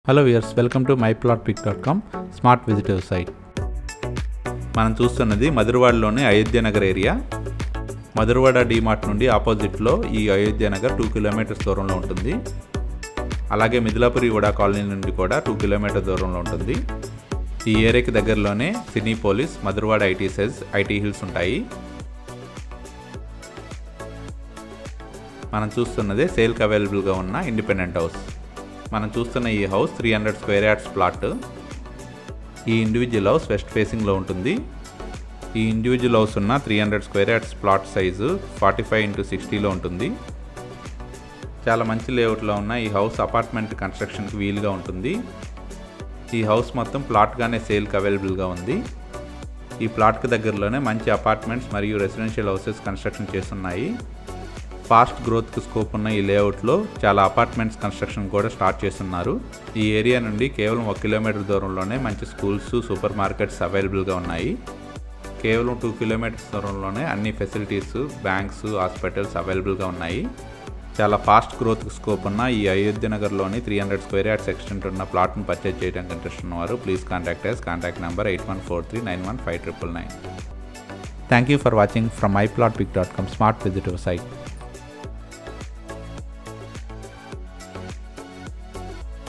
hello viewers welcome to my plot pick dot com smart visit site మనం చూస్తున్నది మధురవాడలోని Ayodhya Nagar area Madhurawada DMart నుండి ఆపోజిట్లో ఈ అయోధ్య నగర్ టూ కిలోమీటర్స్ దూరంలో ఉంటుంది అలాగే మిథిలాపురి ఉడా కాలనీ నుండి కూడా టూ కిలోమీటర్ దూరంలో ఉంటుంది ఈ ఏరియాకి దగ్గరలోనే Cinepolis Madhurawada IT SEZ IT hills ఉంటాయి మనం చూస్తున్నదే సేల్కి అవైలబుల్గా ఉన్న ఇండిపెండెంట్ హౌస్ మనం చూస్తున్న ఈ house three hundred square yards plot ఈ ఇండివిజువల్ హౌస్ వెస్ట్ ఫేసింగ్లో ఉంటుంది ఈ ఇండివిజువల్ హౌస్ ఉన్న three hundred square yards plot size forty five into సిక్స్టీలో ఉంటుంది చాలా మంచి లేఅవుట్లో ఉన్న ఈ హౌస్ అపార్ట్మెంట్ కన్స్ట్రక్షన్కి వీలుగా ఉంటుంది ఈ హౌస్ మొత్తం ప్లాట్గానే సేల్కి అవైలబుల్గా ఉంది ఈ ప్లాట్కి దగ్గరలోనే మంచి అపార్ట్మెంట్స్ మరియు రెసిడెన్షియల్ హౌసెస్ కన్స్ట్రక్షన్ చేస్తున్నాయి ఫాస్ట్ గ్రోత్కి స్కోప్ ఉన్న ఈ లేఅవుట్లో చాలా అపార్ట్మెంట్స్ కన్స్ట్రక్షన్ కూడా స్టార్ట్ చేస్తున్నారు ఈ ఏరియా నుండి కేవలం ఒక కిలోమీటర్ దూరంలోనే మంచి స్కూల్స్ సూపర్ మార్కెట్స్ అవైలబుల్గా ఉన్నాయి కేవలం టూ కిలోమీటర్స్ దూరంలోనే అన్ని ఫెసిలిటీస్ బ్యాంక్స్ హాస్పిటల్స్ అవైలబుల్గా ఉన్నాయి చాలా ఫాస్ట్ గ్రోత్ స్కోప్ ఉన్న ఈ అయోధ్య నగర్లోని three hundred square yards extent ఉన్న ప్లాట్ను పర్చేజ్ చేయడానికి ఇంట్రెస్ట్ ఉన్నవారు please contact us contact number eight one four three nine one five triple nine thank you for watching from I plot pick dot com smart visit site